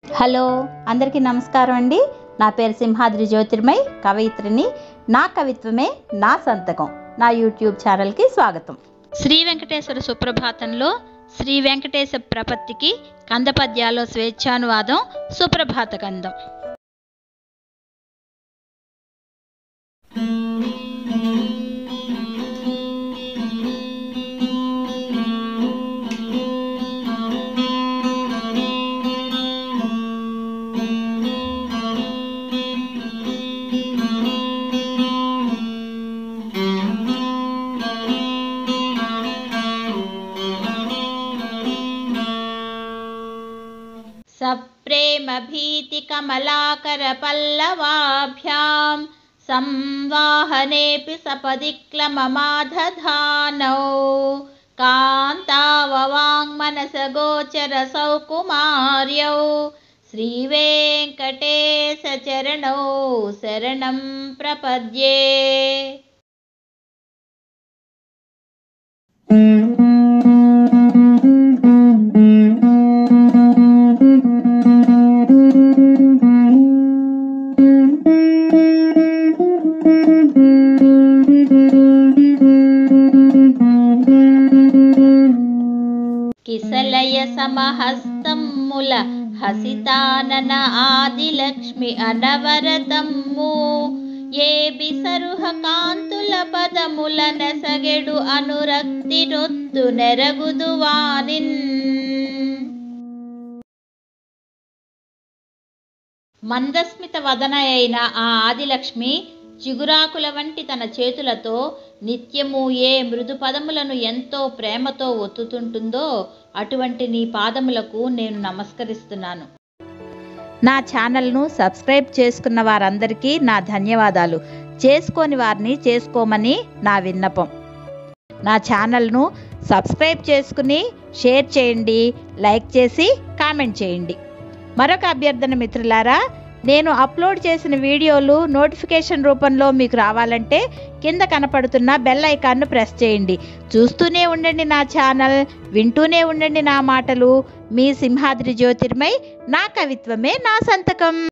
hello అందరికీ నమస్కారం అండి నా పేరు సింహాద్రి జ్యోతిర్మయ్ కవయిత్రిని నా కవిత్వమే నా సంతకం నా యూట్యూబ్ ఛానల్కి స్వాగతం శ్రీ వెంకటేశ్వర సుప్రభాతంలో శ్రీ వెంకటేశ ప్రపత్తికి కందపద్యాలో స్వేచ్ఛానువాదం సుప్రభాత కందం सप्रेमभीतिकमलाकरपल्लवाभ्यां संवाहनेऽपि सपदि क्लममाधधानौ कान्ताववाङ्मनसगोचरसौ कुमार्यौ श्रीवेङ्कटेशचरणौ शरणं प्रपद्ये కిసలయ సమహస్తమ్ముల హసితానన ఆదిలక్ష్మి అనవరతమ్ము ఏ బిసరుహ కాంతుల పదముల నెసగెడు అనురక్తి రొత్తు నెరగుదువానిన్ మందస్మిత వదన అయిన ఆ ఆదిలక్ష్మి చిగురాకుల వంటి తన చేతులతో నిత్యము ఏ మృదు పదములను ఎంతో ప్రేమతో ఒత్తుతుంటుందో అటువంటి నీ పాదములకు నేను నమస్కరిస్తున్నాను నా ఛానల్ను సబ్స్క్రైబ్ చేసుకున్న వారందరికీ నా ధన్యవాదాలు చేసుకోని వారిని చేసుకోమని నా విన్నపం నా ఛానల్ను సబ్స్క్రైబ్ చేసుకుని షేర్ చేయండి లైక్ చేసి కామెంట్ చేయండి మరొక అభ్యర్థన మిత్రులారా నేను అప్లోడ్ చేసిన వీడియోలు నోటిఫికేషన్ రూపంలో మీకు రావాలంటే కింద కనపడుతున్న బెల్ ఐకాన్ను ప్రెస్ చేయండి చూస్తూనే ఉండండి నా ఛానల్ వింటూనే ఉండండి నా మాటలు మీ సింహాద్రి జ్యోతిర్మై నా కవిత్వమే నా సంతకం